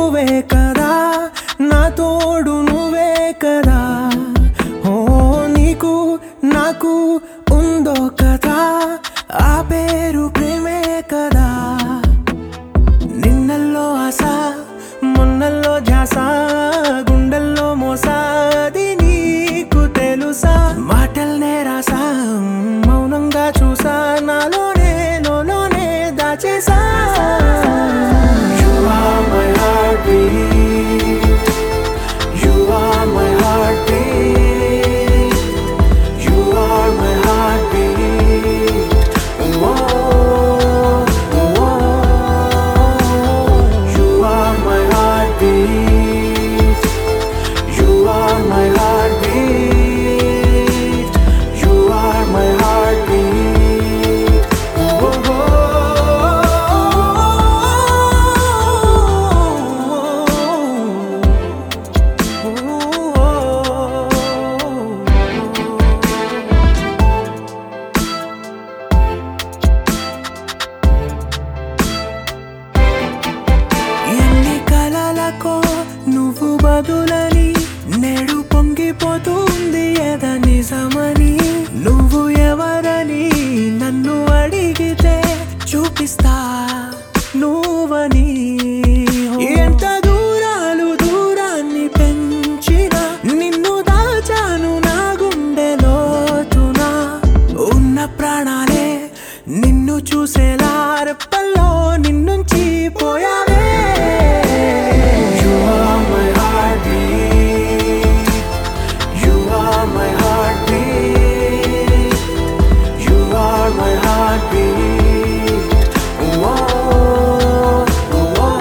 నువ్వే కదా నా తోడు నువ్వే కదా ఓ నీకు నాకు ఉందో కదా ఆ పేరు ప్రేమే కదా నిన్నల్లో ఆశ మొన్నల్లో ధ్యాస గుండెల్లో మోసాది నీకు తెలుసా మాటల్నే రాసా మౌనంగా చూసా నాలోనే లోనే దాచేసా You are my heartbeat. You are my heartbeat. You are my heartbeat. Whoa, whoa. You are my heartbeat. You are my heartbeat. You are my heartbeat. Whoa, ఎన్ని కలలకో నువ్వు బదులని నేడు పొంగిపోతుంది ఎద నిజమని నువ్వు ఎవరని నన్ను అడిగితే చూపిస్తా నువ్వని ఎంత దూరాలు దూరాన్ని పెంచిన నిన్ను దాచాను నా గుండెలోతున ఉన్న ప్రాణాలే నిన్ను చూసేలా రెప్పల్లో నిన్నుంచి పోయావే You are my heartbeat. You are my heartbeat. You are my heartbeat. Whoa, whoa.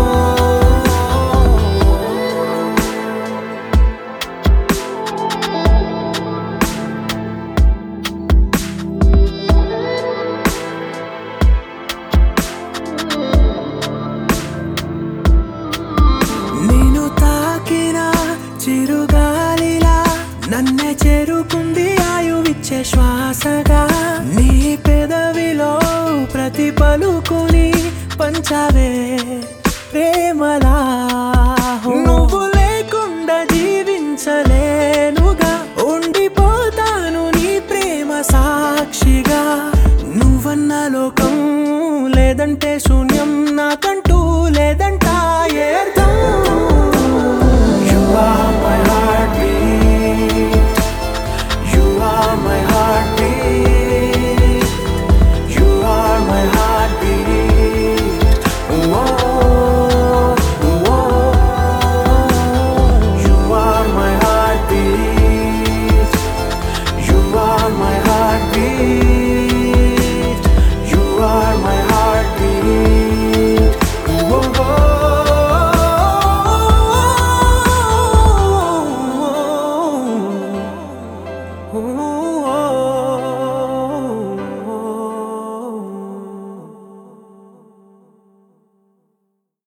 నేను తాకిన చిరుగాలిలా నన్నే చేరుకుంది ఆయువిచ్చే శ్వాసగా నీ పెదవిలో ప్రతి పలుకుని పంచవే ప్రేమలా